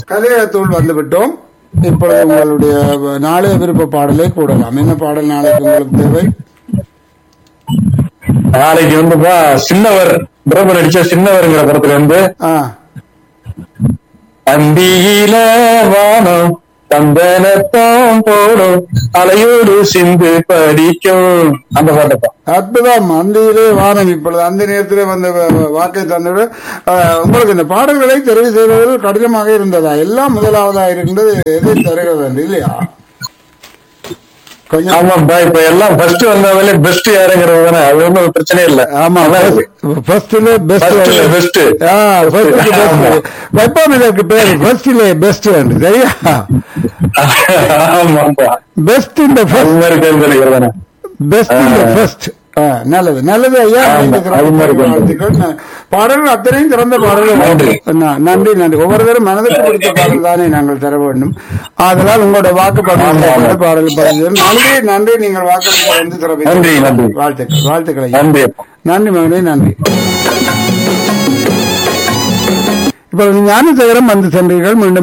கலையகத்துள் வந்துவிட்டோம் இப்பொழுது உங்களுடைய நாளைய விருப்ப பாடலை கூடலாம் என்ன பாடல் நாளைக்கு உங்களுக்கு தேவை நாளைக்கு வந்துப்பா சின்னவர் பிரபு நடிச்ச சின்னவர்ங்கிற படத்துல வந்து ஆ அந்தியில வானம் தந்தனத்தம் போடும் அலையோடு சிந்து படிக்கும் அந்த பாட்டப்பா அற்புதம் அந்தியிலே வானம் இப்பொழுது அந்த நேரத்திலே வந்த வ- வ- வாக்கை தந்தது அஹ், உங்களுக்கு இந்த பாடல்களை தெரிவு செய்வதில் கடினமாக இருந்ததா எல்லாம் முதலாவதா இருக்கின்றது எதை தருகிறது என்று இல்லையா கொஞ்சம் ஆமாப்பா இப்ப எல்லாம் ஃபர்ஸ்ட் வந்தாலே பெஸ்ட் யாருங்கிறது தானே அது ஒன்றும் ஒரு பிரச்சனை இல்ல ஆமா ஃபர்ஸ்ட்ல பெஸ்ட் Firstல best. ஆமா. வைப்போம் இதற்கு பேர் ஃபர்ஸ்ட்ல பெஸ்ட் சரியா ஆமாப்பா பெஸ்ட் இந்த அது ஃபர்ஸ்ட் மாதிரி தேர்ந்தெடுக்கிறது தானே பெஸ்ட் இந்த ஃபர்ஸ்ட் நல்லது நல்லது ஐயா ஆமா, நீங்க அது மாதிரி சிறப்பாக கொண்டு வாழ்த்துக்கள். ந- பாடல்கள் அத்தனையும் சிறந்த பாடல்கள் நன்றி. ந- நன்றி நன்றி ஒவ்வொருவரும் மனதுக்கு பிடித்த பாடல் தானே நாங்கள் தர வேண்டும் ஆதலால் உங்களோட வாக்குப்பதிவு ஆமா, ஆமா. செய்யப்பட்ட பாடல் பதிவு நன்றி நன்றி நீங்கள் வாக்களிக்க வந்து சிறப்பித்த நன்றி, நன்றி. வாழ்த்துக்கள் வாழ்த்துக்கள் ஐயா. நன்றி நன்றி மகனே நன்றி இப்பொழுது ஞானசேகரம் வந்து சென்றீர்கள் மீண்டும்